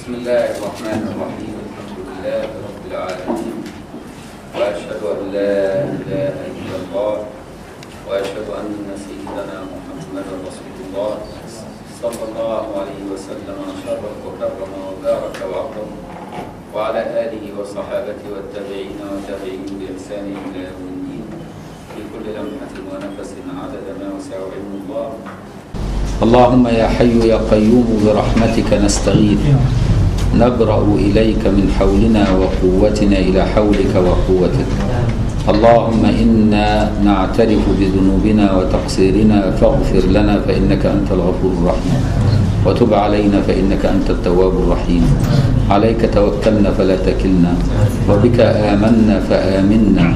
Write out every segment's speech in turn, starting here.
بسم الله الرحمن الرحيم الحمد لله رب العالمين واشهد ان لا اله الا الله واشهد ان سيدنا محمدا رسول الله صلى الله عليه وسلم شرف وكرم وبارك وعظم وعلى اله وصحابته والتابعين وتابعين باحسان الى يوم الدين في كل لمحه ونفس عدد ما وسع علم الله اللهم يا حي يا قيوم برحمتك نستغيث نبرأ إليك من حولنا وقوتنا إلى حولك وقوتك اللهم إنا نعترف بذنوبنا وتقصيرنا فاغفر لنا فإنك أنت الغفور الرحيم وتب علينا فإنك أنت التواب الرحيم عليك توكلنا فلا تكلنا وبك آمنا فآمنا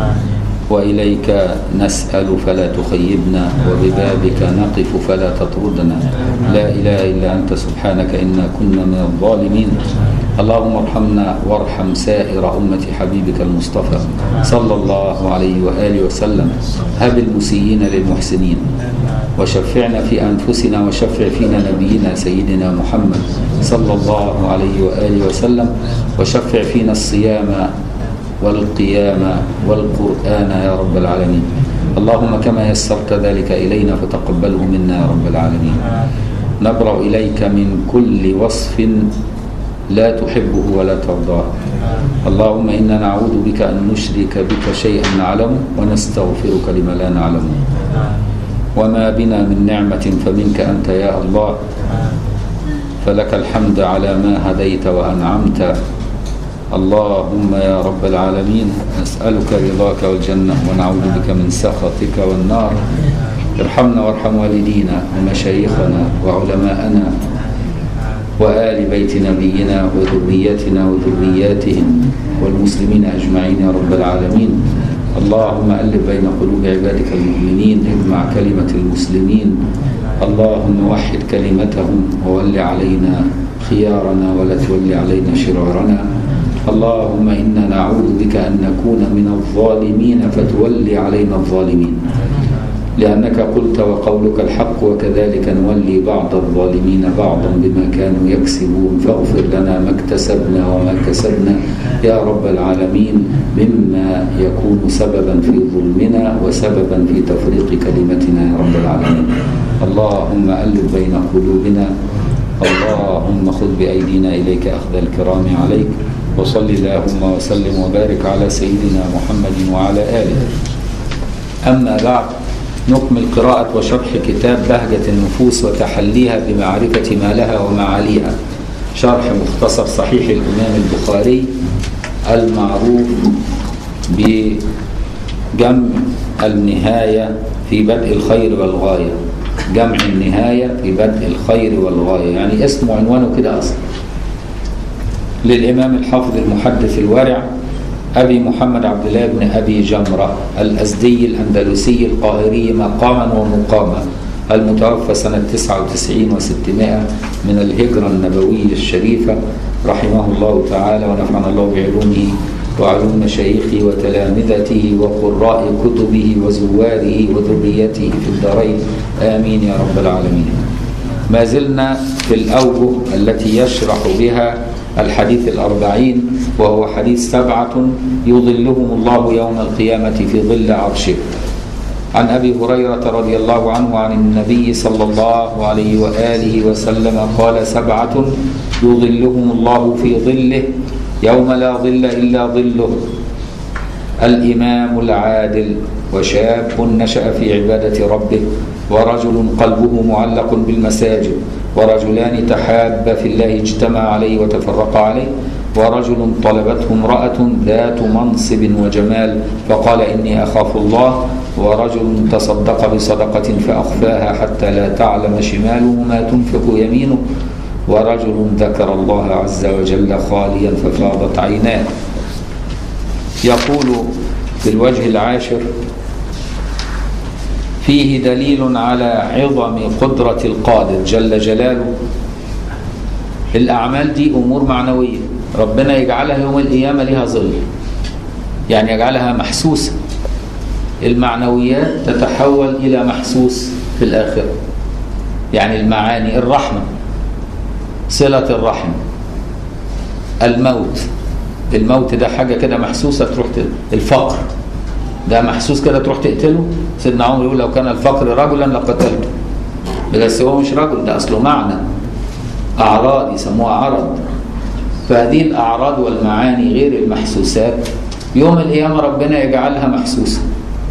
وإليك نسأل فلا تخيبنا وببابك نقف فلا تطردنا لا إله إلا أنت سبحانك إنا كنا من الظالمين اللهم ارحمنا وارحم سائر أمة حبيبك المصطفى صلى الله عليه وآله وسلم هب المسيئين للمحسنين وشفعنا في أنفسنا وشفع فينا نبينا سيدنا محمد صلى الله عليه وآله وسلم وشفع فينا الصيام والقيام والقرآن يا رب العالمين اللهم كما يسرت ذلك إلينا فتقبله منا يا رب العالمين نبرأ إليك من كل وصف لا تحبه ولا ترضاه اللهم إنا نعوذ بك أن نشرك بك شيئا نعلم ونستغفرك لما لا نعلم وما بنا من نعمة فمنك أنت يا الله فلك الحمد على ما هديت وأنعمت اللهم يا رب العالمين نسألك رضاك والجنة ونعوذ بك من سخطك والنار ارحمنا وارحم والدينا ومشايخنا وعلماءنا وآل بيت نبينا وذريتنا وذرياتهم والمسلمين أجمعين يا رب العالمين اللهم ألف بين قلوب عبادك المؤمنين اجمع كلمة المسلمين اللهم وحد كلمتهم وول علينا خيارنا ولا تول علينا شرارنا اللهم إنا نعوذ بك أن نكون من الظالمين فتولي علينا الظالمين لأنك قلت وقولك الحق وكذلك نولي بعض الظالمين بعضا بما كانوا يكسبون فاغفر لنا ما اكتسبنا وما كسبنا يا رب العالمين مما يكون سببا في ظلمنا وسببا في تفريق كلمتنا يا رب العالمين اللهم ألف بين قلوبنا اللهم خذ بأيدينا إليك أخذ الكرام عليك وصل اللهم وسلم وبارك على سيدنا محمد وعلى آله أما بعد نكمل قراءة وشرح كتاب بهجة النفوس وتحليها بمعرفة ما لها ومعاليها شرح مختصر صحيح الإمام البخاري المعروف بجمع النهاية في بدء الخير والغاية جمع النهاية في بدء الخير والغاية يعني اسمه عنوانه كده أصلا للإمام الحافظ المحدث الورع أبي محمد عبد الله بن أبي جمرة الأزدي الأندلسي القاهري مقاما ومقاما المتوفى سنة 99 و600 من الهجرة النبوية الشريفة رحمه الله تعالى ونفعنا الله بعلومه وعلوم مشايخه وتلامذته وقراء كتبه وزواره وذريته في الدارين آمين يا رب العالمين ما زلنا في الأوجه التي يشرح بها الحديث الأربعين وهو حديث سبعة يظلهم الله يوم القيامة في ظل عرشه عن أبي هريرة رضي الله عنه عن النبي صلى الله عليه وآله وسلم قال سبعة يظلهم الله في ظله يوم لا ظل إلا ظله الإمام العادل وشاب نشأ في عبادة ربه ورجل قلبه معلق بالمساجد ورجلان تحابا في الله اجتمع عليه وتفرقا عليه ورجل طلبته امرأة ذات منصب وجمال فقال إني أخاف الله ورجل تصدق بصدقة فأخفاها حتى لا تعلم شماله ما تنفق يمينه ورجل ذكر الله عز وجل خاليا ففاضت عيناه يقول في الوجه العاشر فيه دليل على عظم قدرة القادر جل جلاله الأعمال دي أمور معنوية ربنا يجعلها يوم القيامة لها ظل يعني يجعلها محسوسة المعنويات تتحول إلى محسوس في الآخرة يعني المعاني الرحمة صلة الرحم الموت الموت ده حاجة كده محسوسة تروح ت... الفقر ده محسوس كده تروح تقتله سيدنا عمر يقول لو كان الفقر رجلا لقتلته بس هو مش رجل ده أصله معنى أعراض يسموها عرض فهذه الأعراض والمعاني غير المحسوسات يوم القيامة ربنا يجعلها محسوسة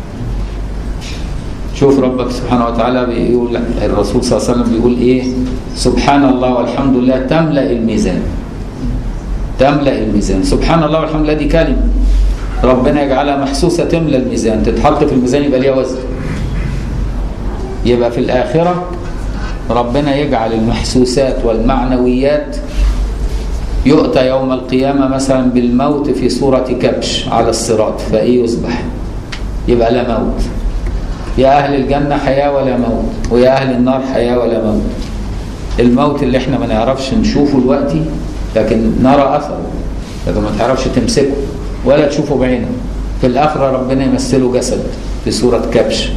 شوف ربك سبحانه وتعالى بيقول الرسول صلى الله عليه وسلم بيقول ايه سبحان الله والحمد لله تملأ الميزان تملأ الميزان سبحان الله والحمد لله دي كلمة ربنا يجعلها محسوسة تملأ الميزان تتحط في الميزان يبقى ليها وزن يبقى في الآخرة ربنا يجعل المحسوسات والمعنويات يؤتى يوم القيامة مثلا بالموت في صورة كبش على الصراط فإيه يصبح يبقى لا موت يا أهل الجنة حياة ولا موت ويا أهل النار حياة ولا موت الموت اللي احنا ما نعرفش نشوفه دلوقتي لكن نرى أثره لكن ما تعرفش تمسكه ولا تشوفه بعينك في الآخرة ربنا يمثله جسد في صورة كبش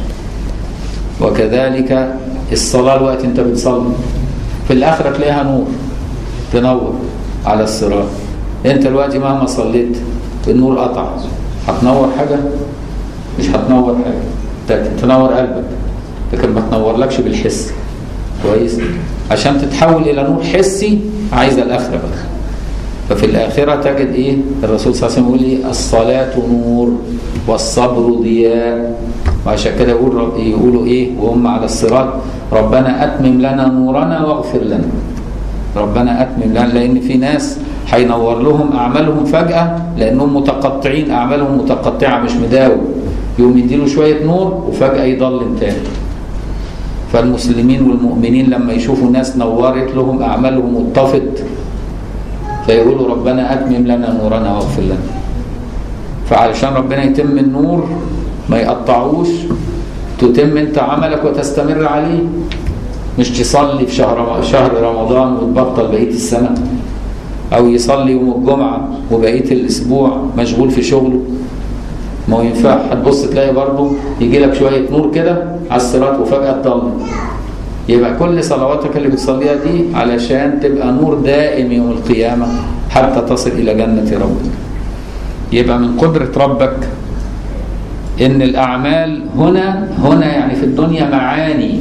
وكذلك الصلاة الوقت انت بتصلي في الآخرة تلاقيها نور تنور على الصراط انت دلوقتي مهما صليت النور قطع هتنور حاجة مش هتنور حاجة تنور قلبك لكن ما تنورلكش بالحس كويس عشان تتحول الى نور حسي عايزه الاخره بقى ففي الاخره تجد ايه الرسول صلى الله عليه وسلم يقول ايه الصلاه نور والصبر ضياء وعشان كده يقول يقولوا ايه وهم على الصراط ربنا اتمم لنا نورنا واغفر لنا ربنا اتمم لنا لان في ناس هينور لهم اعمالهم فجاه لانهم متقطعين اعمالهم متقطعه مش مداوم يقوم يديله شويه نور وفجاه يضلم تاني فالمسلمين والمؤمنين لما يشوفوا ناس نورت لهم اعمالهم واتطفت فيقولوا ربنا اتمم لنا نورنا واغفر لنا فعلشان ربنا يتم النور ما يقطعوش تتم انت عملك وتستمر عليه مش تصلي في شهر شهر رمضان وتبطل بقيه السنه او يصلي يوم الجمعه وبقيه الاسبوع مشغول في شغله ما هو ينفع هتبص تلاقي برضه يجي لك شويه نور كده على الصراط وفجاه تضلم يبقى كل صلواتك اللي بتصليها دي علشان تبقى نور دائم يوم القيامه حتى تصل الى جنه ربك يبقى من قدره ربك ان الاعمال هنا هنا يعني في الدنيا معاني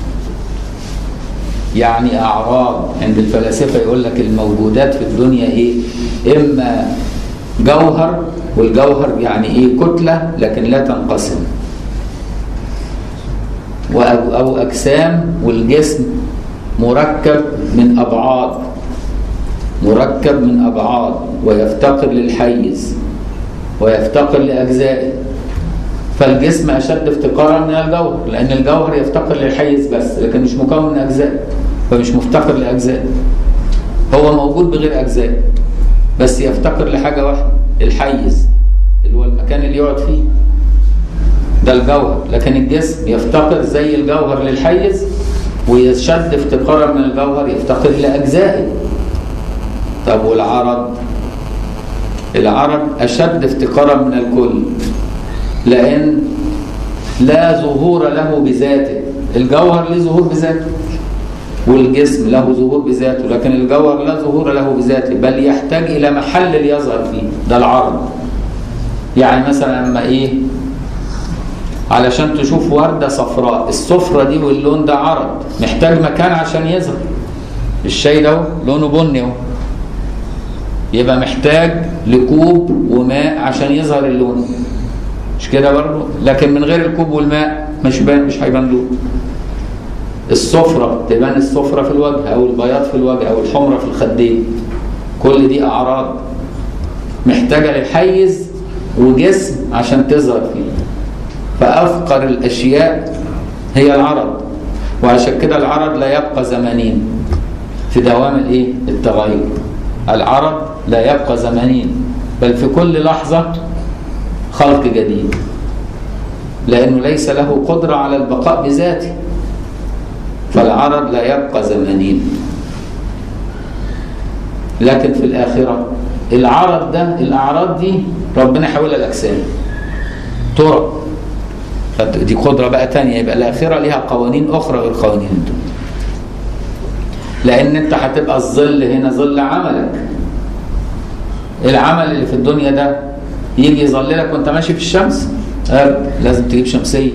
يعني اعراض عند الفلاسفه يقول لك الموجودات في الدنيا ايه اما جوهر والجوهر يعني ايه كتله لكن لا تنقسم او اجسام والجسم مركب من ابعاد مركب من ابعاد ويفتقر للحيز ويفتقر لاجزائه فالجسم اشد افتقارا من الجوهر لان الجوهر يفتقر للحيز بس لكن مش مكون من اجزاء فمش مفتقر لاجزاء هو موجود بغير اجزاء بس يفتقر لحاجه واحده الحيز اللي هو المكان اللي يقعد فيه ده الجوهر لكن الجسم يفتقر زي الجوهر للحيز ويشد افتقارا من الجوهر يفتقر لاجزائه طب والعرض العرض اشد افتقارا من الكل لان لا ظهور له بذاته الجوهر له ظهور بذاته والجسم له ظهور بذاته لكن الجوهر لا ظهور له بذاته بل يحتاج الى محل ليظهر فيه ده العرض يعني مثلا اما ايه علشان تشوف وردة صفراء الصفرة دي واللون ده عرض محتاج مكان عشان يظهر الشاي ده لونه بني اهو يبقى محتاج لكوب وماء عشان يظهر اللون مش كده برضه لكن من غير الكوب والماء مش بان مش هيبان لون الصفرة تبان الصفرة في الوجه او البياض في الوجه او الحمرة في الخدين كل دي اعراض محتاجة للحيز وجسم عشان تظهر فيه فأفقر الأشياء هي العرض وعشان كده العرض لا يبقى زمانين في دوام الايه التغير العرض لا يبقى زمانين بل في كل لحظة خلق جديد لأنه ليس له قدرة على البقاء بذاته فالعرض لا يبقى زمانين لكن في الآخرة العرض ده الأعراض دي ربنا يحولها الأجسام ترى دي قدرة بقى تانية يبقى الآخرة ليها قوانين أخرى غير قوانين الدنيا لأن أنت هتبقى الظل هنا ظل عملك العمل اللي في الدنيا ده يجي يظللك وانت ماشي في الشمس أبدا لازم تجيب شمسيه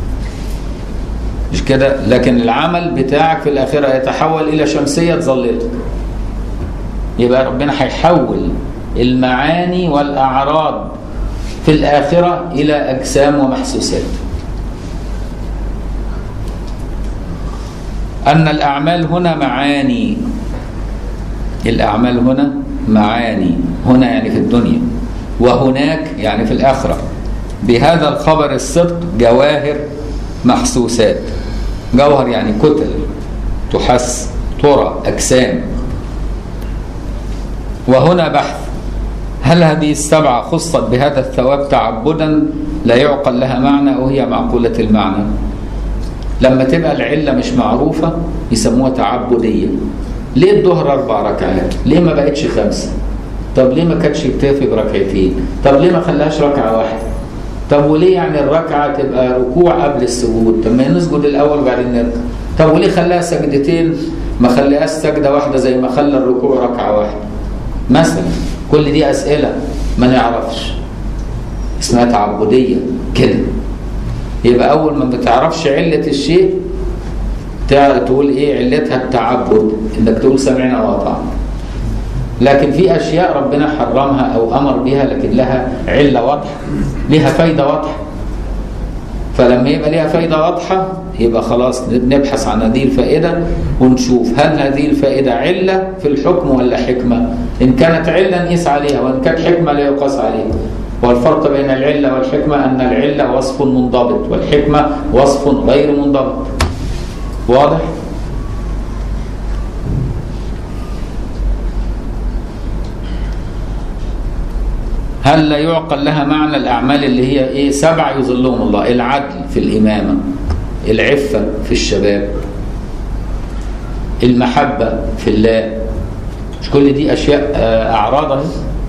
مش كده لكن العمل بتاعك في الآخرة يتحول إلى شمسية تظللك يبقى ربنا هيحول المعاني والأعراض في الآخرة إلى أجسام ومحسوسات أن الأعمال هنا معاني الأعمال هنا معاني هنا يعني في الدنيا وهناك يعني في الآخرة بهذا الخبر الصدق جواهر محسوسات جوهر يعني كتل تحس ترى أجسام وهنا بحث هل هذه السبعة خصت بهذا الثواب تعبدا لا يعقل لها معنى أو هي معقولة المعنى لما تبقى العلة مش معروفة يسموها تعبدية ليه الظهر أربع ركعات ليه ما بقتش خمسة طب ليه ما كانتش بتكفي بركعتين طب ليه ما خلاهاش ركعة واحدة طب وليه يعني الركعة تبقى ركوع قبل السجود طب ما نسجد الأول وبعدين نركع طب وليه خلاها سجدتين ما خلاهاش سجدة واحدة زي ما خلى الركوع ركعة واحدة مثلا كل دي أسئلة ما نعرفش اسمها تعبدية كده يبقى أول ما بتعرفش علة الشيء تقول إيه علتها التعبد إنك تقول سمعنا وأطعنا لكن في أشياء ربنا حرمها أو أمر بها لكن لها علة واضحة لها فايدة واضحة فلما يبقى لها فايدة واضحة يبقى خلاص نبحث عن هذه الفائدة ونشوف هل هذه الفائدة علة في الحكم ولا حكمة إن كانت علة نقيس عليها وإن كانت حكمة لا يقاس عليها والفرق بين العلة والحكمة أن العلة وصف منضبط والحكمة وصف غير منضبط واضح؟ هل لا يعقل لها معنى الأعمال اللي هي إيه سبع يظلهم الله العدل في الإمامة العفة في الشباب المحبة في الله مش كل دي أشياء أعراضها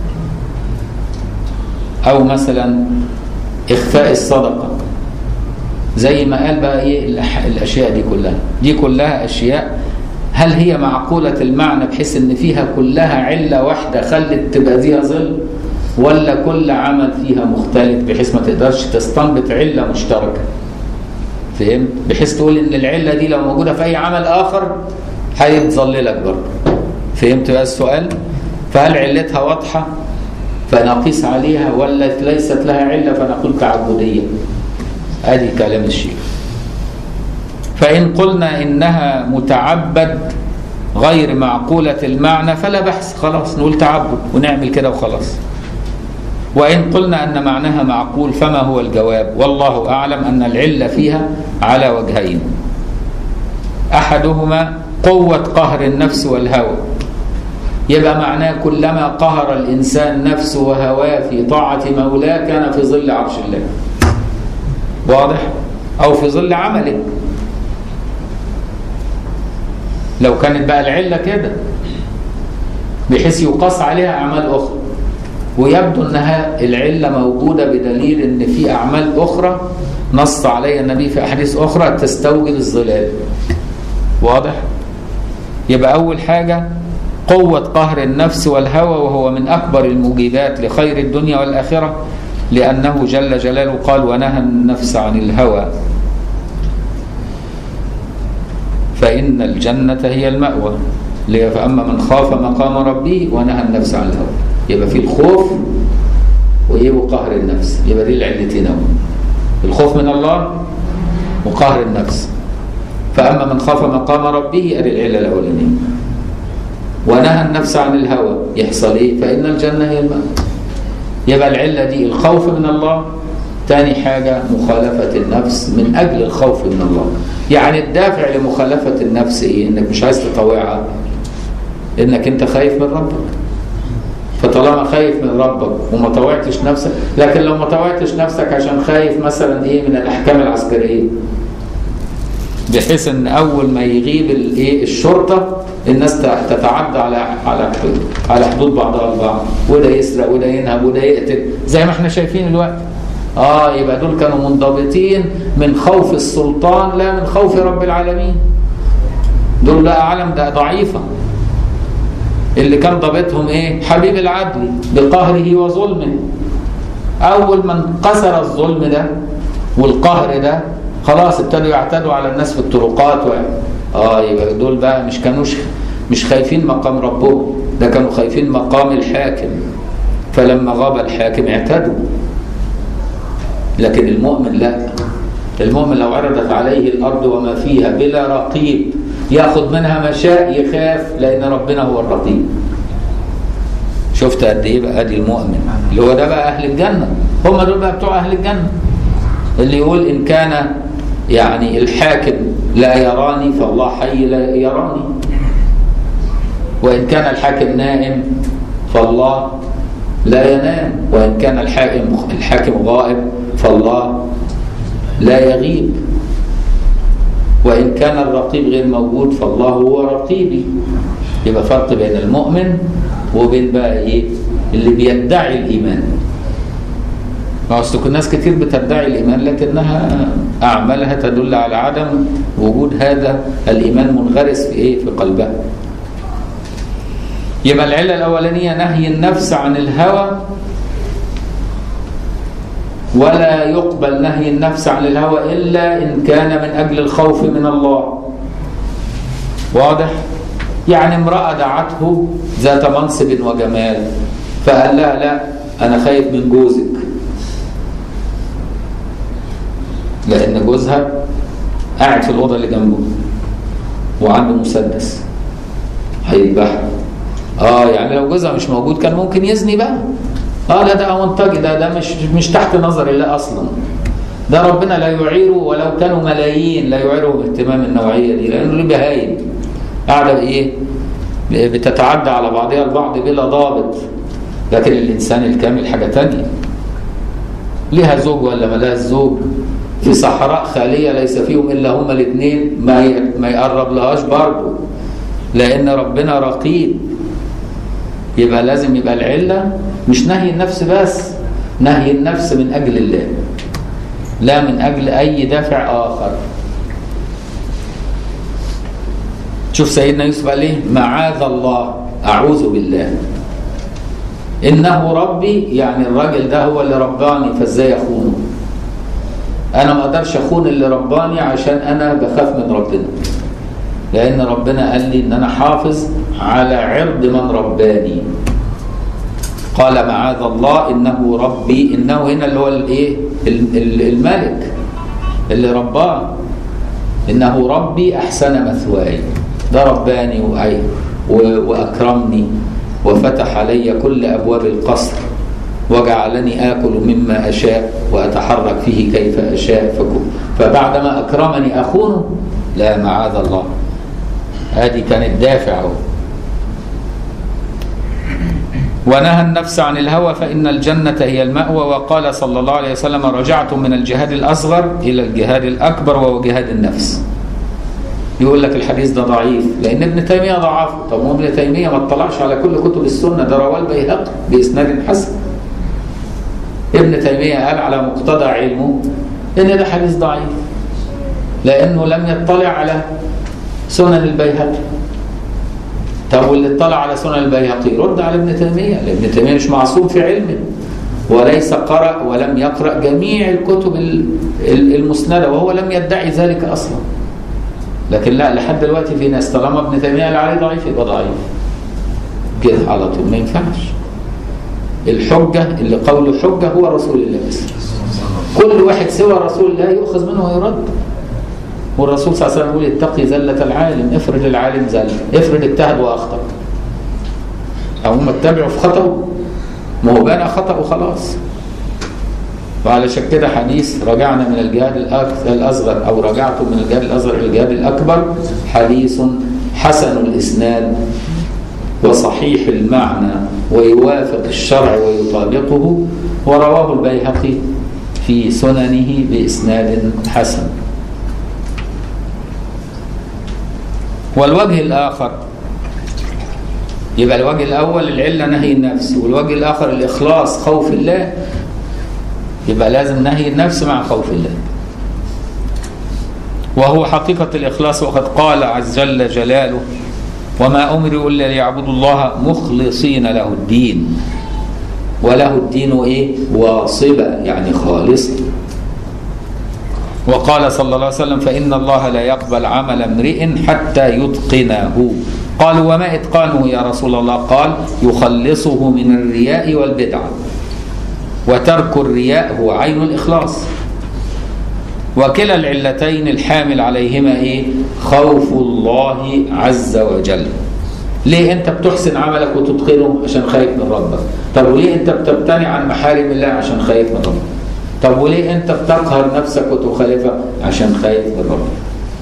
أو مثلا إخفاء الصدقة زي ما قال بقى إيه الأشياء دي كلها دي كلها أشياء هل هي معقولة المعنى بحيث إن فيها كلها علة واحدة خلت تبقى فيها ظل ولا كل عمل فيها مختلف بحيث ما تقدرش تستنبط علة مشتركة فهمت بحيث تقول ان العلة دي لو موجودة في اي عمل اخر هيتظللك برضه فهمت بقى السؤال فهل علتها واضحة فنقيس عليها ولا ليست لها علة فنقول تعبدية ادي كلام الشيخ فإن قلنا إنها متعبد غير معقولة المعنى فلا بحث خلاص نقول تعبد ونعمل كده وخلاص وإن قلنا أن معناها معقول فما هو الجواب والله أعلم أن العلة فيها على وجهين أحدهما قوة قهر النفس والهوى يبقى معناه كلما قهر الإنسان نفسه وهواه في طاعة مولاه كان في ظل عرش الله واضح؟ أو في ظل عمله لو كانت بقى العلة كده بحيث يقاس عليها أعمال أخرى ويبدو أنها العلة موجودة بدليل أن في أعمال أخرى نص عليها النبي في أحاديث أخرى تستوجب الظلال واضح؟ يبقى أول حاجة قوة قهر النفس والهوى وهو من أكبر المجيبات لخير الدنيا والآخرة لأنه جل جلاله قال ونهى النفس عن الهوى فإن الجنة هي المأوى فأما من خاف مقام ربه ونهى النفس عن الهوى يبقى في الخوف وإيه وقهر النفس يبقى دي العلتين أهو الخوف من الله وقهر النفس فأما من خاف مقام ربه أدي العلة الأولانية ونهى النفس عن الهوى يحصل إيه فإن الجنة هي المأوى يبقى العلة دي الخوف من الله تاني حاجة مخالفة النفس من أجل الخوف من الله يعني الدافع لمخالفة النفس إيه إنك مش عايز تطوعها إنك أنت خايف من ربك فطالما خايف من ربك وما طوعتش نفسك لكن لو ما طوعتش نفسك عشان خايف مثلا إيه من الأحكام العسكرية بحيث ان اول ما يغيب الايه الشرطه الناس تتعدى على على على حدود بعضها البعض وده يسرق وده ينهب وده يقتل زي ما احنا شايفين الوقت اه يبقى دول كانوا منضبطين من خوف السلطان لا من خوف رب العالمين دول لا اعلم ده ضعيفه اللي كان ضابطهم ايه حبيب العدل بقهره وظلمه اول ما انكسر الظلم ده والقهر ده خلاص ابتدوا يعتدوا على الناس في الطرقات و... اه يبقى دول بقى مش كانوش مش خايفين مقام ربهم ده كانوا خايفين مقام الحاكم فلما غاب الحاكم اعتدوا لكن المؤمن لا المؤمن لو عرضت عليه الارض وما فيها بلا رقيب ياخذ منها ما شاء يخاف لان ربنا هو الرقيب شفت قد ايه بقى ادي المؤمن اللي هو ده بقى اهل الجنه هم دول بقى بتوع اهل الجنه اللي يقول ان كان يعني الحاكم لا يراني فالله حي لا يراني وان كان الحاكم نائم فالله لا ينام وان كان الحاكم الحاكم غائب فالله لا يغيب وإن كان الرقيب غير موجود فالله هو رقيبي يبقى فرق بين المؤمن وبين بقى إيه اللي بيدعي الإيمان ما أصل الناس كتير بتدعي الإيمان لكنها أعمالها تدل على عدم وجود هذا الإيمان منغرس في إيه في قلبها يبقى العلة الأولانية نهي النفس عن الهوى ولا يقبل نهي النفس عن الهوى إلا إن كان من أجل الخوف من الله واضح؟ يعني امرأة دعته ذات منصب وجمال فقال لها لا أنا خايف من جوزك لأن جوزها قاعد في الأوضة اللي جنبه وعنده مسدس هيذبحها اه يعني لو جوزها مش موجود كان ممكن يزني بقى اه لا ده منطقي ده ده مش مش تحت نظر الله اصلا ده ربنا لا يعيره ولو كانوا ملايين لا يعيرهم اهتمام النوعيه دي لانه ليه بهايم قاعده بايه؟ بتتعدى على بعضها البعض بلا ضابط لكن الانسان الكامل حاجه تانية ليها زوج ولا ملهاش زوج في صحراء خاليه ليس فيهم الا هما الاثنين ما ما يقرب لهاش برضه لان ربنا رقيب يبقى لازم يبقى العله مش نهي النفس بس نهي النفس من اجل الله لا من اجل اي دافع اخر شوف سيدنا يوسف قال ايه معاذ الله اعوذ بالله انه ربي يعني الراجل ده هو اللي رباني فازاي اخونه انا ما اقدرش اخون اللي رباني عشان انا بخاف من ربنا لان ربنا قال لي ان انا حافظ على عرض من رباني قال معاذ الله انه ربي انه هنا اللي هو الايه الملك اللي رباه انه ربي احسن مثواي ده رباني واكرمني وفتح علي كل ابواب القصر وجعلني اكل مما اشاء واتحرك فيه كيف اشاء فبعدما اكرمني اخونه لا معاذ الله هذه كانت دافع اهو ونهى النفس عن الهوى فإن الجنة هي المأوى وقال صلى الله عليه وسلم رجعت من الجهاد الأصغر إلى الجهاد الأكبر وهو جهاد النفس يقول لك الحديث ده ضعيف لأن ابن تيمية ضعفه طب ما ابن تيمية ما اطلعش على كل كتب السنة ده رواه البيهقي بإسناد حسن ابن تيمية قال على مقتضى علمه إن ده حديث ضعيف لأنه لم يطلع على سنن البيهقي طب واللي اطلع على سنن البيهقي رد على ابن تيميه لان ابن تيميه مش معصوم في علمه وليس قرأ ولم يقرأ جميع الكتب المسندة وهو لم يدعي ذلك أصلا لكن لا لحد دلوقتي في ناس طالما ابن تيمية قال عليه ضعيف يبقى ضعيف كده على طول ما ينفعش الحجة اللي قوله حجة هو رسول الله بس كل واحد سوى رسول الله يؤخذ منه ويرد والرسول صلى الله عليه وسلم يقول اتقي زلة العالم افرض العالم زلة افرض اجتهد واخطأ او هم اتبعوا في خطأه ما هو بان خطأ وخلاص وعلشان كده حديث رجعنا من الجهاد الأصغر أو رجعت من الجهاد الأصغر إلى الجهاد الأكبر حديث حسن الإسناد وصحيح المعنى ويوافق الشرع ويطابقه ورواه البيهقي في سننه بإسناد حسن والوجه الآخر يبقى الوجه الأول العلة نهي النفس والوجه الآخر الإخلاص خوف الله يبقى لازم نهي النفس مع خوف الله وهو حقيقة الإخلاص وقد قال عز جل جلاله وما أمروا إلا ليعبدوا الله مخلصين له الدين وله الدين إيه واصبة يعني خالصة وقال صلى الله عليه وسلم فإن الله لا يقبل عمل امرئ حتى يتقنه قالوا وما إتقانه يا رسول الله قال يخلصه من الرياء والبدعة وترك الرياء هو عين الإخلاص وكلا العلتين الحامل عليهما ايه خوف الله عز وجل ليه انت بتحسن عملك وتتقنه عشان خايف من ربك طب وليه انت بتمتنع عن محارم الله عشان خايف من ربك طب وليه انت بتقهر نفسك وتخالفها عشان خايف من ربك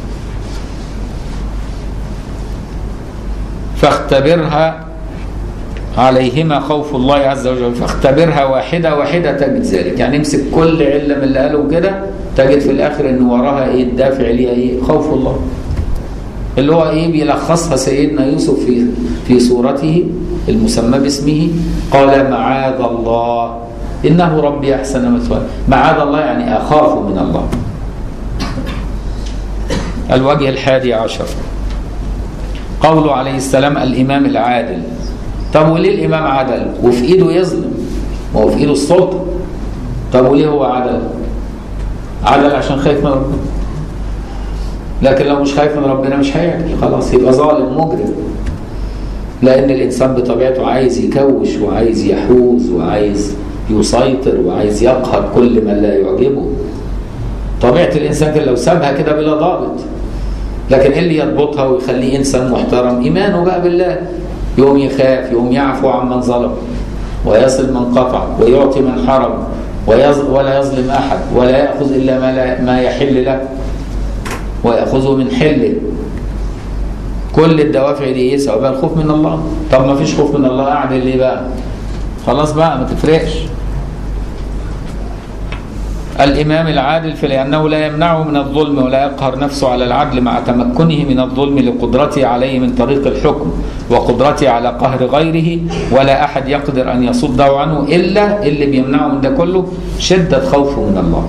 فاختبرها عليهما خوف الله عز وجل فاختبرها واحدة واحدة تجد ذلك يعني امسك كل علة من اللي قاله كده تجد في الآخر ان وراها ايه الدافع ليها ايه خوف الله اللي هو ايه بيلخصها سيدنا يوسف في في سورته المسمى باسمه قال معاذ الله انه ربي احسن مثواي معاذ الله يعني اخاف من الله الوجه الحادي عشر قوله عليه السلام الامام العادل طب وليه الامام عدل وفي ايده يظلم ما هو في ايده السلطه طب وليه هو عدل عدل عشان خايف من ربنا لكن لو مش خايف من ربنا مش هيعدل خلاص يبقى ظالم مجرم لان الانسان بطبيعته عايز يكوش وعايز يحوز وعايز يسيطر وعايز يقهر كل من لا يعجبه طبيعه الانسان كده لو سابها كده بلا ضابط لكن ايه اللي يضبطها ويخليه انسان محترم ايمانه بقى بالله يوم يخاف يوم يعفو عمن ظلم ويصل من قطع ويعطي من حرم ولا يظلم احد ولا ياخذ الا ما لا ما يحل له وياخذه من حله كل الدوافع دي ايه سببها الخوف من الله طب ما فيش خوف من الله اعدل ليه بقى خلاص بقى ما تفرقش الإمام العادل فلأنه لا يمنعه من الظلم ولا يقهر نفسه على العدل مع تمكنه من الظلم لقدرته عليه من طريق الحكم وقدرته على قهر غيره ولا أحد يقدر أن يصده عنه إلا اللي بيمنعه من ده كله شدة خوفه من الله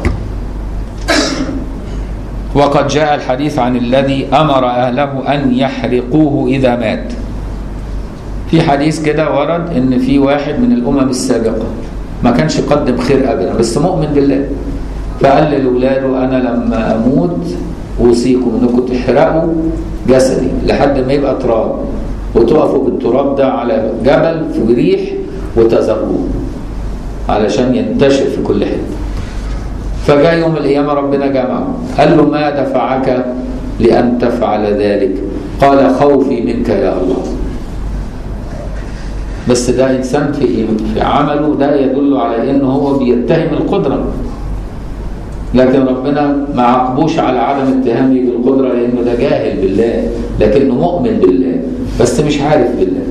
وقد جاء الحديث عن الذي أمر أهله أن يحرقوه إذا مات في حديث كده ورد ان في واحد من الامم السابقه ما كانش يقدم خير ابدا بس مؤمن بالله فقال لاولاده انا لما اموت اوصيكم انكم تحرقوا جسدي لحد ما يبقى تراب وتقفوا بالتراب ده على جبل في ريح وتذروه علشان ينتشر في كل حته فجاء يوم القيامه ربنا جمعه قال له ما دفعك لان تفعل ذلك قال خوفي منك يا الله بس ده انسان في في عمله ده يدل على انه هو بيتهم القدره لكن ربنا ما عاقبوش على عدم اتهامه بالقدره لانه ده جاهل بالله لكنه مؤمن بالله بس مش عارف بالله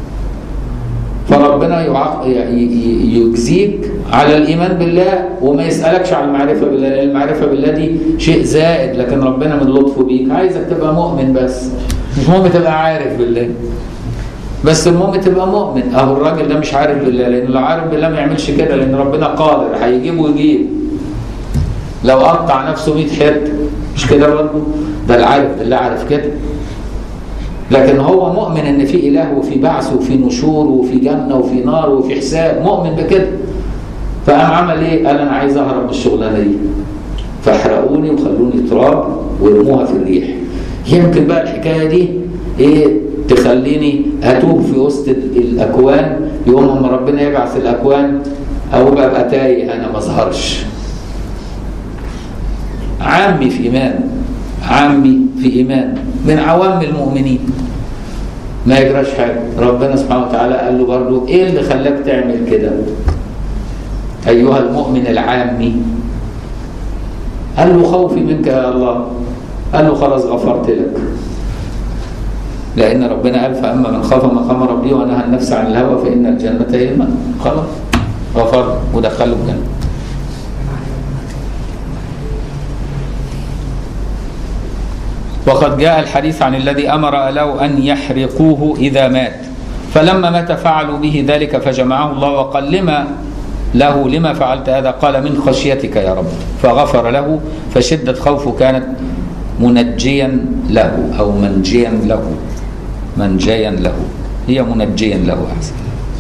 فربنا يعاق... يجزيك على الايمان بالله وما يسالكش عن المعرفه بالله لان المعرفه بالله دي شيء زائد لكن ربنا من لطفه بيك عايزك تبقى مؤمن بس مش مهم تبقى عارف بالله بس المهم تبقى مؤمن اهو الراجل ده مش عارف بالله لان لو عارف بالله ما يعملش كده لان ربنا قادر هيجيب ويجيب لو قطع نفسه 100 حته مش كده برضه ده العارف بالله عارف كده لكن هو مؤمن ان في اله وفي بعث وفي نشور وفي جنه وفي نار وفي حساب مؤمن بكده فقام عمل ايه؟ قال انا عايز اهرب من الشغلانه دي فاحرقوني وخلوني تراب وارموها في الريح يمكن بقى الحكايه دي ايه تخليني اتوه في وسط الاكوان يوم ما ربنا يبعث الاكوان او ببقى تايه انا ما اظهرش عامي في ايمان عامي في ايمان من عوام المؤمنين ما يجراش حاجه ربنا سبحانه وتعالى قال له برضه ايه اللي خلاك تعمل كده ايها المؤمن العامي قال له خوفي منك يا الله قال له خلاص غفرت لك لأن ربنا قال فأما من خاف مقام ربه ونهى النفس عن الهوى فإن الجنة هي المأوى خلاص غفر ودخله الجنة وقد جاء الحديث عن الذي أمر له أن يحرقوه إذا مات فلما مات فعلوا به ذلك فجمعه الله وقال لما له لما فعلت هذا قال من خشيتك يا رب فغفر له فشدة خوفه كانت منجيا له أو منجيا له منجيا له هي منجيا له أحسن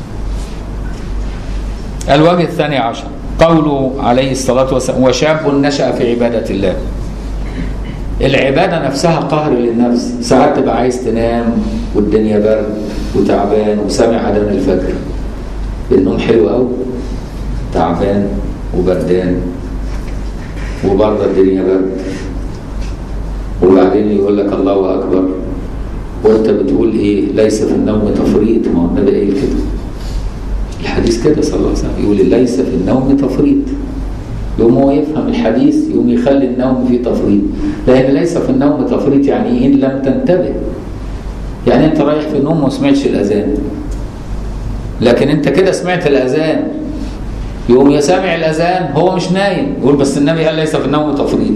الوجه الثاني عشر قوله عليه الصلاة والسلام وشاب نشأ في عبادة الله العبادة نفسها قهر للنفس ساعات تبقى عايز تنام والدنيا برد وتعبان وسامع أذان الفجر النوم حلو قوي تعبان وبردان وبره الدنيا برد وبعدين يقول لك الله أكبر وانت بتقول ايه ليس في النوم تفريط ما هو النبي قايل كده الحديث كده صلى الله عليه وسلم يقول ليس في النوم تفريط يقوم هو يفهم الحديث يقوم يخلي النوم فيه تفريط لان ليس في النوم تفريط يعني ان لم تنتبه يعني انت رايح في النوم وما سمعتش الاذان لكن انت كده سمعت الاذان يقوم يا سامع الاذان هو مش نايم يقول بس النبي قال ليس في النوم تفريط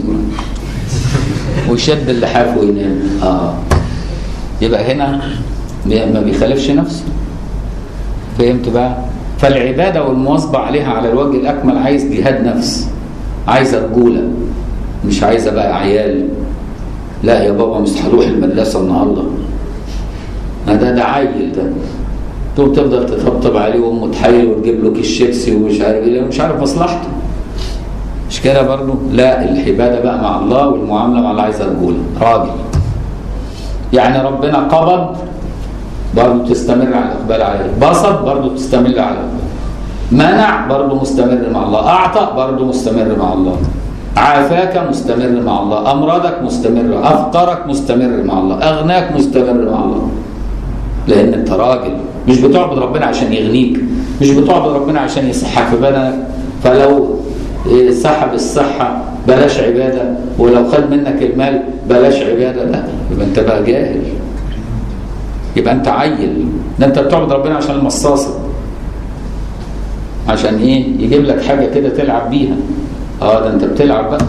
ويشد اللحاف وينام اه يبقى هنا ما بيخالفش نفسه فهمت بقى فالعباده والمواظبه عليها على الوجه الاكمل عايز جهاد نفس عايزه رجوله مش عايزه بقى عيال لا يا بابا مش هروح المدرسه النهارده ما ده ده عيل ده تقوم تفضل تطبطب عليه وامه تحايل وتجيب له كيس شيبسي ومش عارف ايه مش عارف مصلحته مش كده برضه لا العباده بقى مع الله والمعامله مع الله عايزه رجوله راجل يعني ربنا قبض برضه تستمر على الاقبال عليه بسط برضه تستمر على الاقبال منع برضه مستمر مع الله اعطى برضه مستمر مع الله عافاك مستمر مع الله امراضك مستمر افقرك مستمر مع الله اغناك مستمر مع الله لان انت راجل مش بتعبد ربنا عشان يغنيك مش بتعبد ربنا عشان يصحك في بدنك فلو سحب الصحة بلاش عبادة ولو خد منك المال بلاش عبادة لا يبقى انت بقى جاهل يبقى انت عيل ده انت بتعبد ربنا عشان المصاصة عشان ايه يجيب لك حاجة كده تلعب بيها اه ده انت بتلعب بقى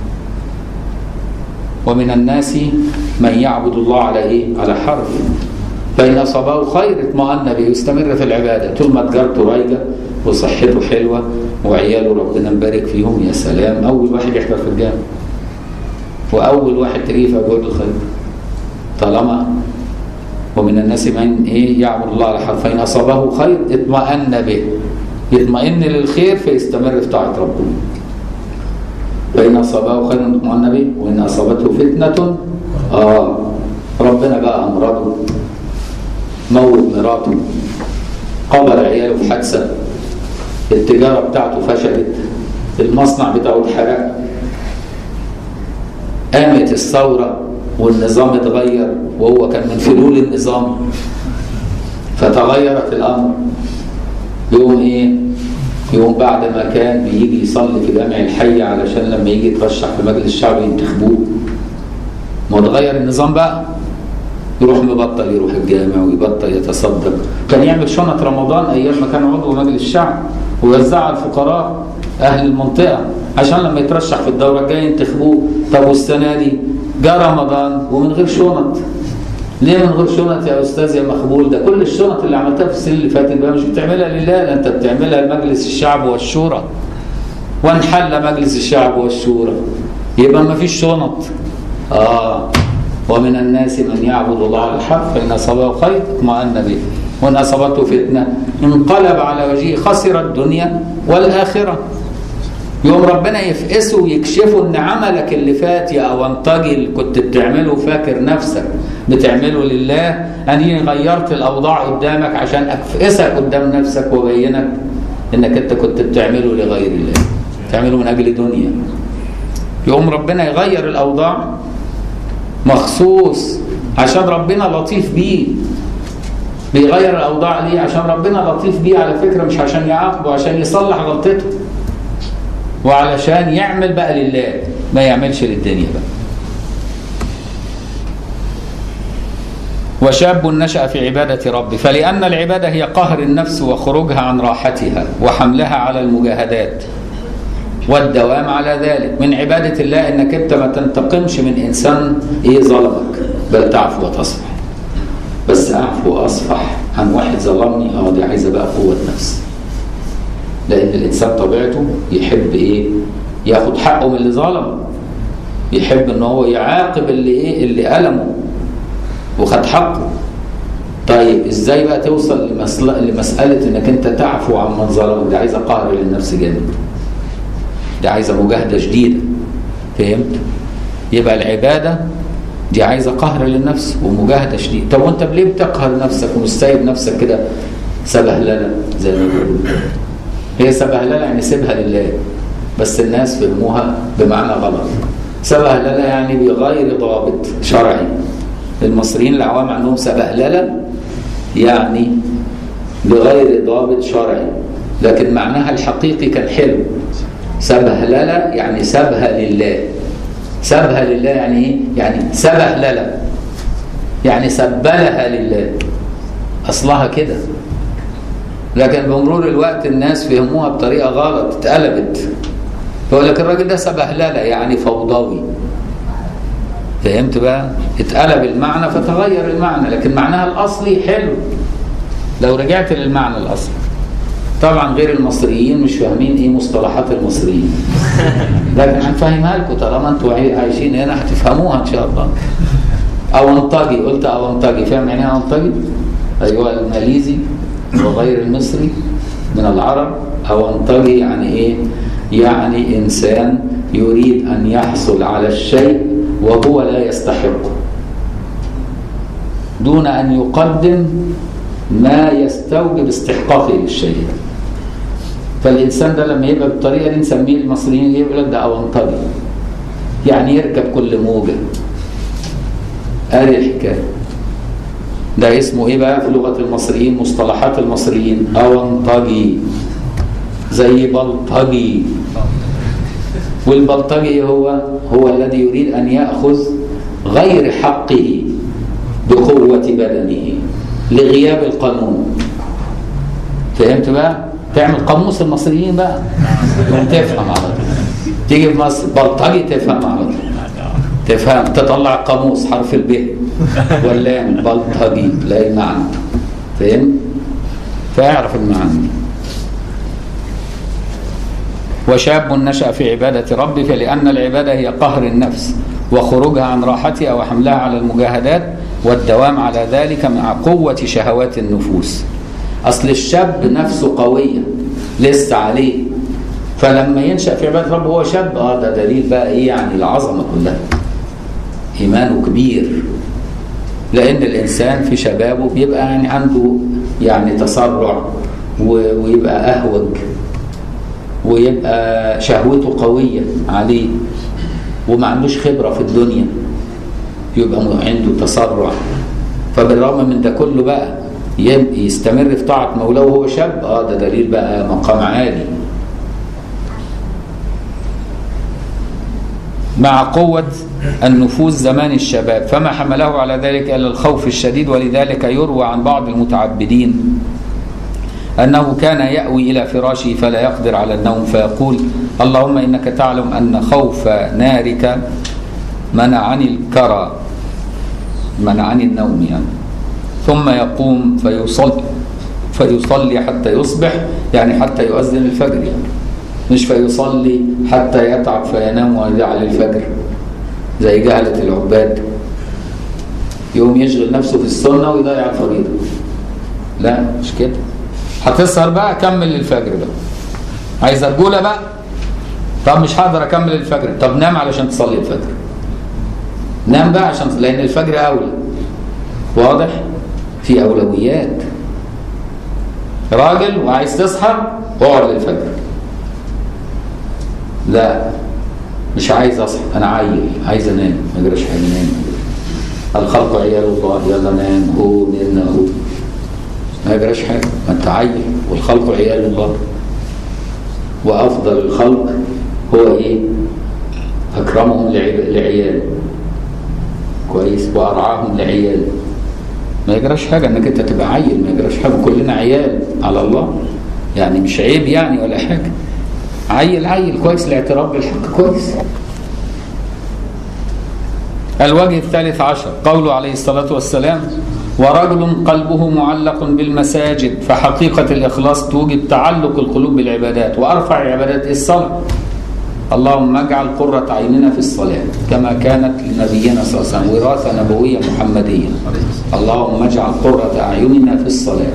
ومن الناس من يعبد الله على ايه على حرف فإن أصابه خير اطمأن به يستمر في العبادة طول ما تجارته رايقة وصحته حلوة وعياله ربنا مبارك فيهم يا سلام أول واحد يحضر في الجامع وأول واحد تلاقيه في أبواب الخير طالما ومن الناس من إيه يعبد الله على حرف فإن أصابه خير اطمأن به يطمئن للخير فيستمر في طاعة ربنا فإن أصابه خير اطمأن به وإن أصابته فتنة آه ربنا بقى أمرضه موت مراته قبل عياله في حادثة التجارة بتاعته فشلت المصنع بتاعه اتحرق قامت الثورة والنظام اتغير وهو كان من فلول النظام فتغيرت الأمر يوم إيه؟ يوم بعد ما كان بيجي يصلي في جامع الحي علشان لما يجي يترشح في مجلس الشعب ينتخبوه ما اتغير النظام بقى يروح مبطل يروح الجامع ويبطل يتصدق كان يعمل شنط رمضان ايام ما كان عضو مجلس الشعب ويوزعها على الفقراء اهل المنطقه عشان لما يترشح في الدوره الجايه ينتخبوه طب والسنه دي جاء رمضان ومن غير شنط ليه من غير شنط يا استاذ يا مقبول ده كل الشنط اللي عملتها في السنه اللي فاتت بقى مش بتعملها لله ده انت بتعملها لمجلس الشعب والشورى وانحل مجلس الشعب والشورى يبقى ما فيش شنط اه ومن الناس من يعبد الله على الحق فإن أصابه خير اطمأن به وإن أصابته فتنة انقلب على وجهه خسر الدنيا والآخرة يوم ربنا يفقسه ويكشفه ان عملك اللي فات يا اونطجي اللي كنت بتعمله فاكر نفسك بتعمله لله اني غيرت الاوضاع قدامك عشان افقسك قدام نفسك وابينك انك انت كنت بتعمله لغير الله تعمله من اجل دنيا يقوم ربنا يغير الاوضاع مخصوص عشان ربنا لطيف بيه بيغير الاوضاع ليه عشان ربنا لطيف بيه على فكره مش عشان يعاقبه عشان يصلح غلطته وعلشان يعمل بقى لله ما يعملش للدنيا بقى وشاب نشأ في عبادة ربه فلأن العبادة هي قهر النفس وخروجها عن راحتها وحملها على المجاهدات والدوام على ذلك من عبادة الله انك انت ما تنتقمش من انسان ايه ظلمك بل تعفو وتصفح بس اعفو واصفح عن واحد ظلمني اه دي عايزه بقى قوه نفس لان الانسان طبيعته يحب ايه ياخد حقه من اللي ظلمه يحب ان هو يعاقب اللي ايه اللي ألمه وخد حقه طيب ازاي بقى توصل لمسل... لمساله انك انت تعفو عن من ظلمك دي عايزه قهر للنفس جامد دي عايزه مجاهده شديده فهمت يبقى العباده دي عايزه قهر للنفس ومجاهده شديده طب وانت ليه بتقهر نفسك ومش سايب نفسك كده سبهلله زي ما بيقولوا هي سبهلله يعني سيبها لله بس الناس فهموها بمعنى غلط سبهلله يعني بغير ضابط شرعي المصريين العوام عندهم سبهلله يعني بغير ضابط شرعي لكن معناها الحقيقي كان حلو سبهلله يعني سبها لله سبها لله يعني ايه؟ يعني سبهلله يعني سبلها لله اصلها كده لكن بمرور الوقت الناس فهموها بطريقه غلط اتقلبت يقول لك الراجل ده سبهلله يعني فوضوي فهمت بقى اتقلب المعنى فتغير المعنى لكن معناها الاصلي حلو لو رجعت للمعنى الاصلي طبعا غير المصريين مش فاهمين ايه مصطلحات المصريين لكن هنفهمها لكم طالما انتوا عايشين هنا هتفهموها ان شاء الله اونطجي قلت اونطجي فاهم يعني ايه اونطجي ايها الماليزي وغير المصري من العرب اونطجي يعني ايه يعني انسان يريد ان يحصل على الشيء وهو لا يستحقه دون ان يقدم ما يستوجب استحقاقه للشيء فالانسان ده لما يبقى بالطريقه دي نسميه المصريين ايه يقول لك ده اونطجي يعني يركب كل موجه ادي الحكايه ده اسمه ايه بقى في لغه المصريين مصطلحات المصريين اونطجي زي بلطجي والبلطجي هو هو الذي يريد ان ياخذ غير حقه بقوه بدنه لغياب القانون فهمت بقى تعمل قاموس المصريين بقى تفهم على طول تيجي في مصر بلطجي تفهم على طول تفهم تطلع قاموس حرف الب واللام بلطجي تلاقي المعنى فهم فاعرف المعنى وشاب نشأ في عبادة ربه فلأن العبادة هي قهر النفس وخروجها عن راحتها وحملها على المجاهدات والدوام على ذلك مع قوة شهوات النفوس أصل الشاب نفسه قوية لسه عليه فلما ينشأ في عبادة ربه هو شاب اه ده دليل بقى ايه يعني العظمة كلها إيمانه كبير لأن الإنسان في شبابه بيبقى يعني عنده يعني تسرع ويبقى أهوج ويبقى شهوته قوية عليه وما عندوش خبرة في الدنيا يبقى عنده تسرع فبالرغم من ده كله بقى يستمر في طاعة مولاه وهو شاب اه ده دليل بقى مقام عالي مع قوة النفوذ زمان الشباب فما حمله على ذلك إلا الخوف الشديد ولذلك يروى عن بعض المتعبدين أنه كان يأوي إلى فراشه فلا يقدر على النوم فيقول اللهم إنك تعلم أن خوف نارك منعني الكرى منعني النوم يعني ثم يقوم فيصلي فيصلي حتى يصبح يعني حتى يؤذن الفجر يعني مش فيصلي حتى يتعب فينام ويدعى للفجر زي جهلة العباد يقوم يشغل نفسه في السنة ويضيع الفريضة لا مش كده هتسهر بقى كمل للفجر بقى عايز رجولة بقى طب مش هقدر اكمل الفجر طب نام علشان تصلي الفجر نام بقى عشان لان الفجر اولى واضح في اولويات راجل وعايز تسحر اقعد للفجر لا مش عايز اصحى انا عيل عايز انام ما يجراش حاجه نام الخلق عيال الله يلا نام هو نام هو ما يجراش حاجه ما انت عيل والخلق عيال الله وافضل الخلق هو ايه اكرمهم لعيال كويس وارعاهم لعيال ما يجراش حاجه انك انت تبقى عيل ما يجراش حاجه كلنا عيال على الله يعني مش عيب يعني ولا حاجه عيل عيل كويس الاعتراف بالحق كويس الوجه الثالث عشر قوله عليه الصلاة والسلام ورجل قلبه معلق بالمساجد فحقيقة الإخلاص توجب تعلق القلوب بالعبادات وأرفع العبادات الصلاة اللهم اجعل قرة عيننا في الصلاة كما كانت لنبينا صلى الله عليه وسلم وراثة نبوية محمدية اللهم اجعل قرة أعيننا في الصلاة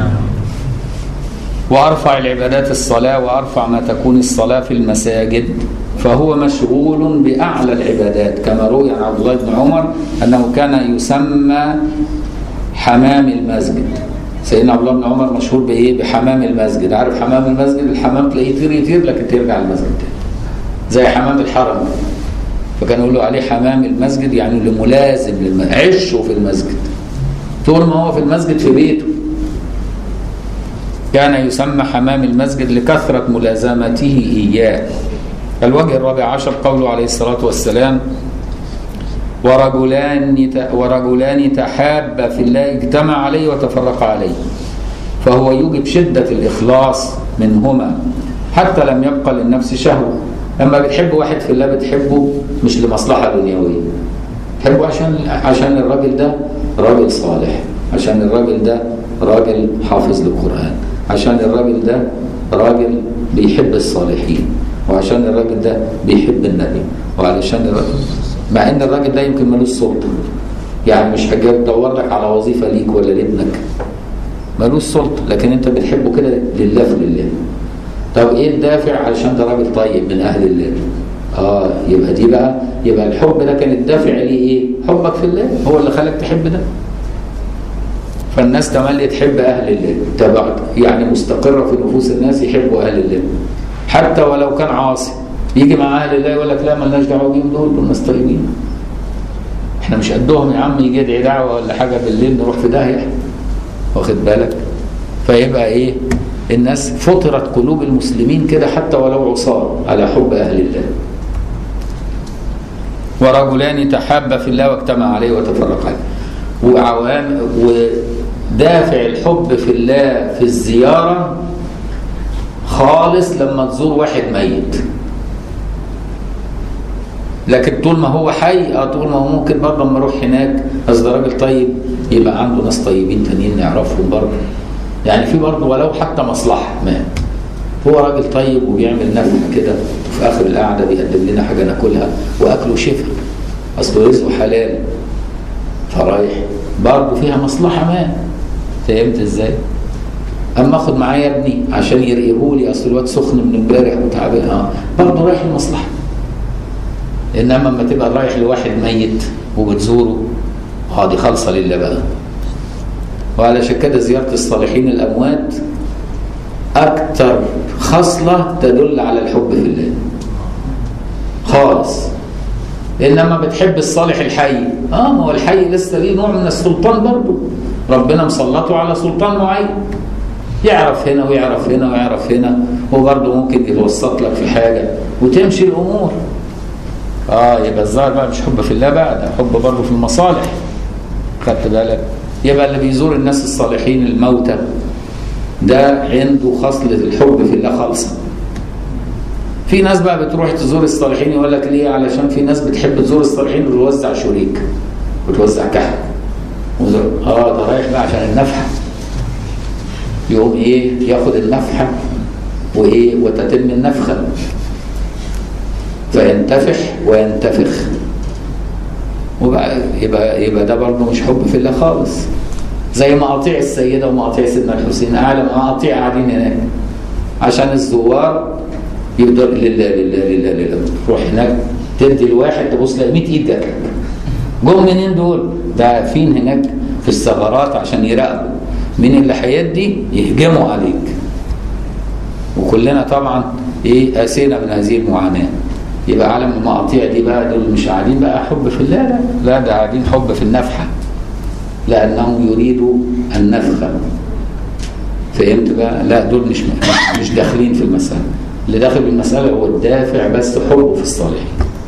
وأرفع العبادات الصلاة وأرفع ما تكون الصلاة في المساجد فهو مشغول بأعلى العبادات كما روي عن عبد الله بن عمر أنه كان يسمى حمام المسجد سيدنا عبد الله بن عمر مشهور بايه؟ بحمام المسجد، عارف حمام المسجد؟ الحمام تلاقيه يطير يطير لكن ترجع المسجد تاني. زي حمام الحرم. فكانوا يقولوا عليه حمام المسجد يعني اللي ملازم للمسجد، عشه في المسجد. طول ما هو في المسجد في بيته. كان يسمى حمام المسجد لكثرة ملازمته إياه. الوجه الرابع عشر قوله عليه الصلاة والسلام ورجلان ورجلان تحابا في الله اجتمع عليه وتفرقا عليه فهو يوجب شدة الإخلاص منهما حتى لم يبقى للنفس شهوة لما بتحب واحد في الله بتحبه مش لمصلحة دنيوية تحبه عشان عشان الراجل ده راجل صالح عشان الراجل ده راجل حافظ للقرآن عشان الراجل ده راجل بيحب الصالحين وعشان الراجل ده بيحب النبي وعلشان الراجل مع ان الراجل ده يمكن ملوش سلطه يعني مش هجيب تدور لك على وظيفه ليك ولا لابنك ملوش سلطه لكن انت بتحبه كده لله في لله طب ايه الدافع علشان ده راجل طيب من اهل الله اه يبقى دي بقى يبقى الحب ده كان الدافع ليه ايه حبك في الله هو اللي خلاك تحب ده فالناس تملي تحب اهل الله تبعت يعني مستقره في نفوس الناس يحبوا اهل الله حتى ولو كان عاصي يجي مع اهل الله يقول لك لا مالناش دعوه بيهم دول دول ناس طيبين احنا مش قدهم يا عم يجي يدعي دعوه ولا حاجه بالليل نروح في داهيه واخد بالك فيبقى ايه الناس فطرت قلوب المسلمين كده حتى ولو عصاه على حب اهل الله ورجلان تحابا في الله واجتمع عليه وتفرقا عليه وعوام ودافع الحب في الله في الزياره خالص لما تزور واحد ميت لكن طول ما هو حي اه طول ما هو ممكن برضه لما اروح هناك اصل راجل طيب يبقى عنده ناس طيبين تانيين نعرفهم برضه يعني في برضه ولو حتى مصلحه ما هو راجل طيب وبيعمل نفع كده وفي اخر القعده بيقدم لنا حاجه ناكلها واكله شفا اصله رزقه حلال فرايح برضه فيها مصلحه ما فهمت ازاي؟ اما اخد معايا ابني عشان يرقيهولي اصل الواد سخن من امبارح وتعبان اه برضه رايح المصلحه انما لما تبقى رايح لواحد ميت وبتزوره اه دي خالصه لله بقى وعلشان كده زياره الصالحين الاموات اكثر خصله تدل على الحب في الله خالص انما بتحب الصالح الحي اه ما هو الحي لسه ليه نوع من السلطان برضه ربنا مسلطه على سلطان معين يعرف هنا ويعرف هنا ويعرف هنا وبرضه ممكن يتوسط لك في حاجه وتمشي الامور اه يبقى الظاهر بقى مش حب في الله بقى ده حب برضه في المصالح خدت بالك يبقى اللي بيزور الناس الصالحين الموتى ده عنده خصلة الحب في الله خالصة في ناس بقى بتروح تزور الصالحين يقول لك ليه علشان في ناس بتحب تزور الصالحين وتوزع شريك وتوزع كحك اه ده رايح بقى عشان النفحة يقوم ايه ياخد النفحة وايه وتتم النفخة فينتفح وينتفخ وبقى يبقى يبقى ده برضه مش حب في الله خالص زي مقاطيع السيده ومقاطيع سيدنا الحسين اعلى مقاطيع قاعدين هناك عشان الزوار يقدر لله لله لله لله تروح هناك تدي الواحد تبص تلاقي 100 ايد جات جم منين دول؟ ده واقفين هناك في الثغرات عشان يراقبوا مين اللي هيدي يهجموا عليك وكلنا طبعا ايه قاسينا من هذه المعاناه يبقى عالم المقاطيع دي بقى دول مش قاعدين بقى حب في الله لا لا ده قاعدين حب في النفحه لانهم يريدوا النفخه فهمت بقى لا دول مش مش داخلين في المساله اللي داخل في المساله هو الدافع بس حبه في الصالحين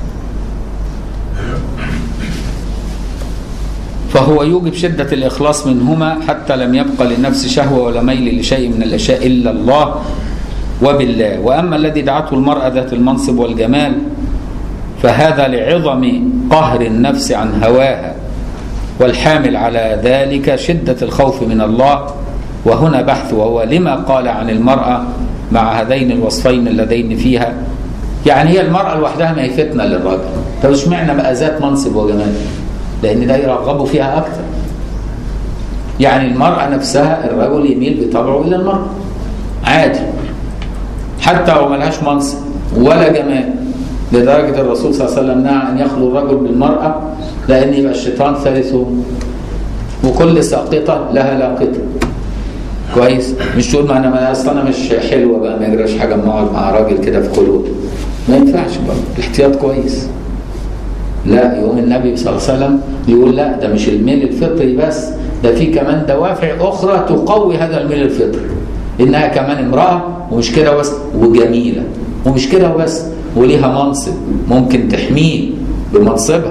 فهو يوجب شدة الإخلاص منهما حتى لم يبقى للنفس شهوة ولا ميل لشيء من الأشياء إلا الله وبالله وأما الذي دعته المرأة ذات المنصب والجمال فهذا لعظم قهر النفس عن هواها والحامل على ذلك شدة الخوف من الله وهنا بحث وهو لما قال عن المرأة مع هذين الوصفين اللذين فيها يعني هي المرأة لوحدها ما هي فتنة للراجل طب اشمعنى بقى ذات منصب وجمال لأن ده يرغبوا فيها أكثر يعني المرأة نفسها الرجل يميل بطبعه إلى المرأة عادي حتى لو ملهاش منصب ولا جمال لدرجة الرسول صلى الله عليه وسلم نهى أن يخلو الرجل بالمرأة لأن يبقى الشيطان ثالثه وكل ساقطة لها لاقطة كويس مش تقول ما انا ما اصل انا مش حلوه بقى ما يجراش حاجه اما اقعد مع راجل كده في خلوه ما ينفعش برضه الاحتياط كويس لا يقوم النبي صلى الله عليه وسلم يقول لا ده مش الميل الفطري بس ده في كمان دوافع اخرى تقوي هذا الميل الفطري انها كمان امراه ومش كده بس وجميله ومش كده وبس وليها منصب ممكن تحميه بمنصبها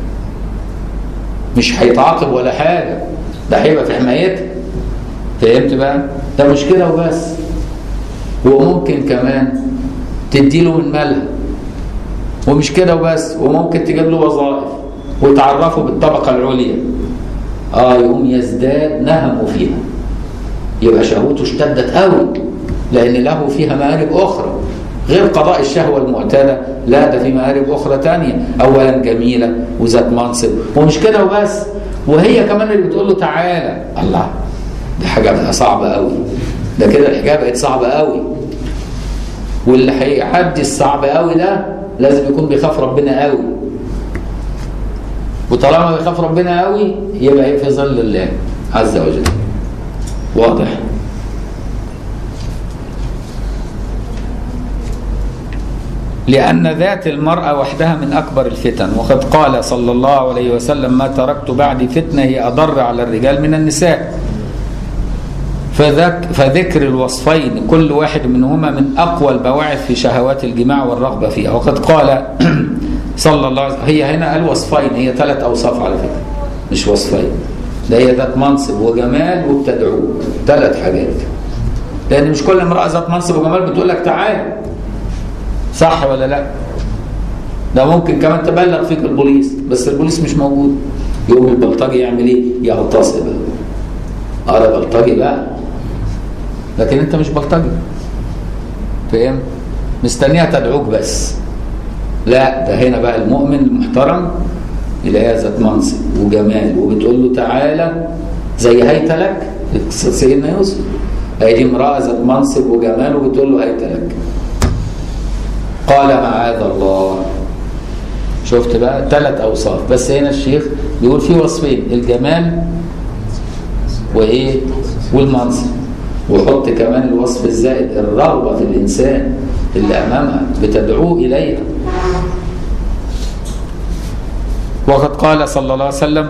مش هيتعاقب ولا حاجه ده هيبقى في حمايتها فهمت بقى؟ ده مش كده وبس وممكن كمان تديله من مالها ومش كده وبس وممكن تجيب له وظائف وتعرفه بالطبقة العليا اه يقوم يزداد نهمه فيها يبقى شهوته اشتدت قوي لان له فيها مآرب اخرى غير قضاء الشهوة المعتادة لا ده في مآرب أخرى تانية أولا جميلة وذات منصب ومش كده وبس وهي كمان اللي بتقول له تعالى الله دي حاجة بقى صعبة قوي ده كده الحكاية بقت صعبة قوي واللي هيعدي الصعب قوي ده لازم يكون بيخاف ربنا قوي وطالما بيخاف ربنا قوي يبقى ايه في ظل الله عز وجل واضح لأن ذات المرأة وحدها من أكبر الفتن وقد قال صلى الله عليه وسلم ما تركت بعد فتنة هي أضر على الرجال من النساء فذك فذكر الوصفين كل واحد منهما من أقوى البواعث في شهوات الجماع والرغبة فيها وقد قال صلى الله عليه وسلم هي هنا قال وصفين هي ثلاث أوصاف على فكرة مش وصفين ده هي ذات منصب وجمال وبتدعوه ثلاث حاجات لأن مش كل امرأة ذات منصب وجمال بتقول لك تعال صح ولا لا ده ممكن كمان تبلغ فيك البوليس بس البوليس مش موجود يقوم البلطجي يعمل ايه يغتصب اه ده بلطجي بقى لكن انت مش بلطجي فاهم مستنيها تدعوك بس لا ده هنا بقى المؤمن المحترم اللي هي ذات منصب وجمال وبتقول له تعالى زي هيت لك سيدنا يوسف هي دي امراه ذات منصب وجمال وبتقول له هيت لك قال معاذ الله شفت بقى ثلاث اوصاف بس هنا الشيخ بيقول في وصفين الجمال وايه والمنصب وحط كمان الوصف الزائد الرغبه في الانسان اللي امامها بتدعوه اليها وقد قال صلى الله عليه وسلم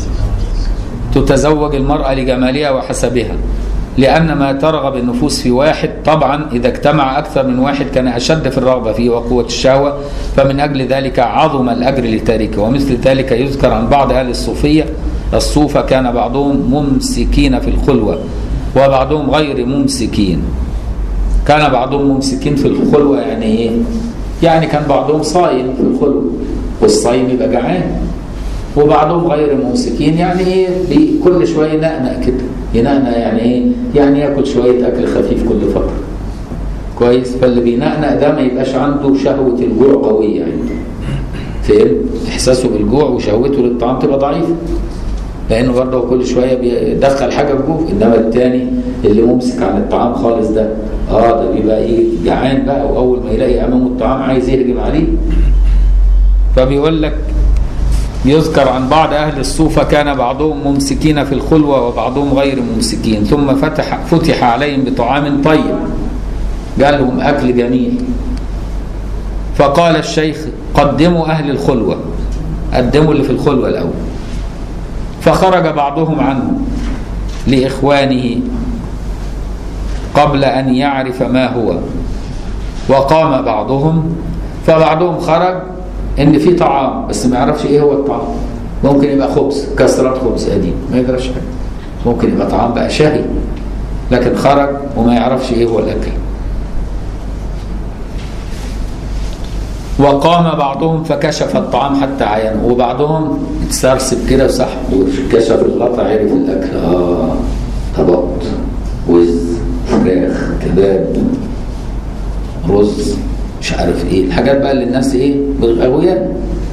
تتزوج المرأة لجمالها وحسبها لأن ما ترغب النفوس في واحد طبعا إذا اجتمع أكثر من واحد كان أشد في الرغبة فيه وقوة الشهوة فمن أجل ذلك عظم الأجر لتاركه ومثل ذلك يذكر عن بعض أهل الصوفية الصوفة كان بعضهم ممسكين في الخلوة وبعضهم غير ممسكين كان بعضهم ممسكين في الخلوة يعني إيه؟ يعني كان بعضهم صايم في الخلوة والصايم يبقى جعان وبعضهم غير ممسكين يعني ايه كل شويه ينقنق كده ينقنق يعني ايه؟ يعني ياكل شويه اكل خفيف كل فتره. كويس؟ فاللي بينقنق ده ما يبقاش عنده شهوه الجوع قويه عنده. فهم؟ احساسه بالجوع وشهوته للطعام تبقى ضعيفه. لانه برضه كل شويه بيدخل حاجه في جوفه انما الثاني اللي ممسك عن الطعام خالص ده اه ده بيبقى ايه جعان بقى واول ما يلاقي امامه الطعام عايز يهجم عليه. فبيقول لك يذكر عن بعض أهل الصوفة كان بعضهم ممسكين في الخلوة وبعضهم غير ممسكين ثم فتح, فتح عليهم بطعام طيب قال لهم أكل جميل فقال الشيخ قدموا أهل الخلوة قدموا اللي في الخلوة الأول فخرج بعضهم عنه لإخوانه قبل أن يعرف ما هو وقام بعضهم فبعضهم خرج ان في طعام بس ما يعرفش ايه هو الطعام ممكن يبقى خبز كسرات خبز قديم ما يقدرش حاجه ممكن يبقى طعام بقى شهي لكن خرج وما يعرفش ايه هو الاكل وقام بعضهم فكشف الطعام حتى عينه وبعضهم اتسرسب كده صح وكشف الغطا عرف الاكل اه طبق وز فراخ كباب رز مش عارف ايه الحاجات بقى اللي الناس ايه بالغويات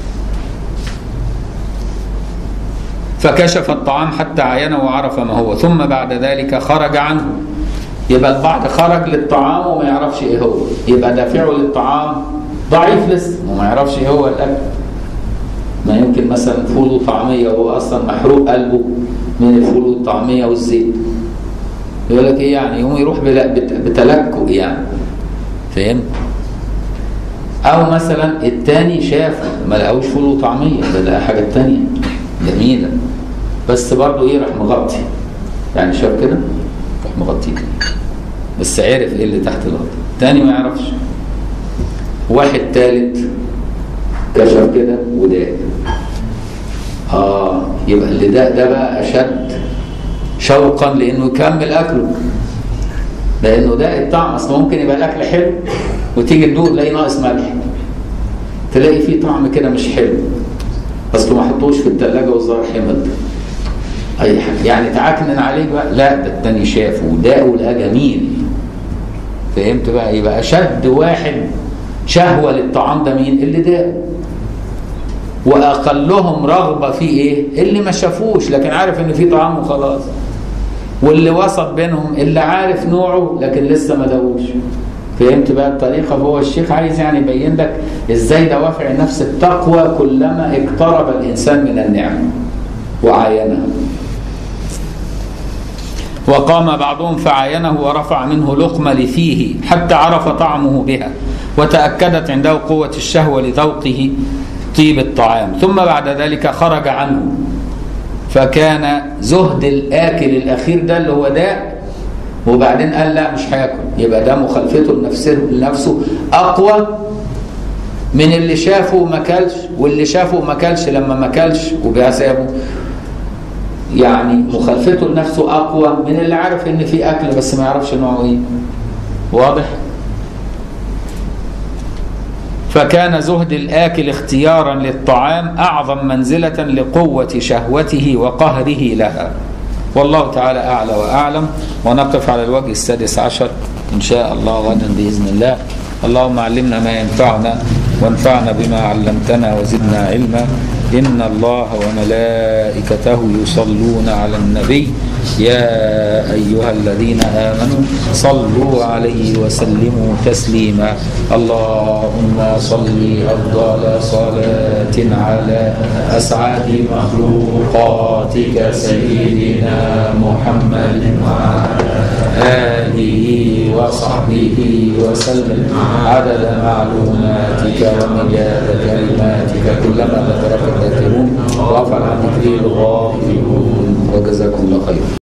فكشف الطعام حتى عينه وعرف ما هو ثم بعد ذلك خرج عنه يبقى البعض خرج للطعام وما يعرفش ايه هو يبقى دافعه للطعام ضعيف لسه وما يعرفش ايه هو الاكل ما يمكن مثلا فول وطعميه وهو اصلا محروق قلبه من الفول والطعميه والزيت يقول لك ايه يعني يقوم يروح بلا- بت- بتلكؤ يعني فهمت او مثلا التاني شاف ما لقاوش فول وطعميه ده لقى حاجه تانية جميله بس برضه ايه راح مغطي يعني شاف كده راح مغطي بس عرف ايه اللي تحت الارض تاني ما يعرفش واحد تالت كشف كده وداق اه يبقى اللي داق ده بقى اشد شوقا لانه يكمل اكله لانه ده الطعم اصل ممكن يبقى الاكل حلو وتيجي تدوق تلاقي ناقص ملح تلاقي فيه طعم كده مش حلو اصله ما حطوش في الثلاجه والظاهر حمض اي حاجه يعني تعكنن عليك بقى لا ده التاني شافه وداق ولقاه جميل فهمت بقى يبقى اشد واحد شهوه للطعام ده مين اللي داق واقلهم رغبه في ايه اللي ما شافوش لكن عارف ان في طعام وخلاص واللي وسط بينهم اللي عارف نوعه لكن لسه ما داوش فهمت بقى الطريقة فهو الشيخ عايز يعني يبين لك ازاي دوافع النفس التقوى كلما اقترب الانسان من النعمة وعاينها وقام بعضهم فعاينه ورفع منه لقمة لفيه حتى عرف طعمه بها وتأكدت عنده قوة الشهوة لذوقه طيب الطعام ثم بعد ذلك خرج عنه فكان زهد الآكل الأخير ده اللي هو ده وبعدين قال لا مش هياكل يبقى ده مخالفته لنفسه لنفسه أقوى من اللي شافه وما كلش واللي شافه وما كلش لما ما كلش وبيسابه يعني مخالفته لنفسه اقوى من اللي عارف ان في اكل بس ما يعرفش نوعه ايه واضح فكان زهد الاكل اختيارا للطعام اعظم منزله لقوه شهوته وقهره لها والله تعالى اعلى واعلم ونقف على الوجه السادس عشر ان شاء الله غدا باذن الله اللهم علمنا ما ينفعنا وانفعنا بما علمتنا وزدنا علما إن الله وملائكته يصلون على النبي يا أيها الذين آمنوا صلوا عليه وسلموا تسليما اللهم صل أفضل صلاة على أسعد مخلوقاتك سيدنا محمد وعلى آله وصحبه وسلم عدد معلوماتك ومداد كلماتك كلما ذكرك الذاكرون وغفر عن ذكري الغافلون وجزاكم الله خيرا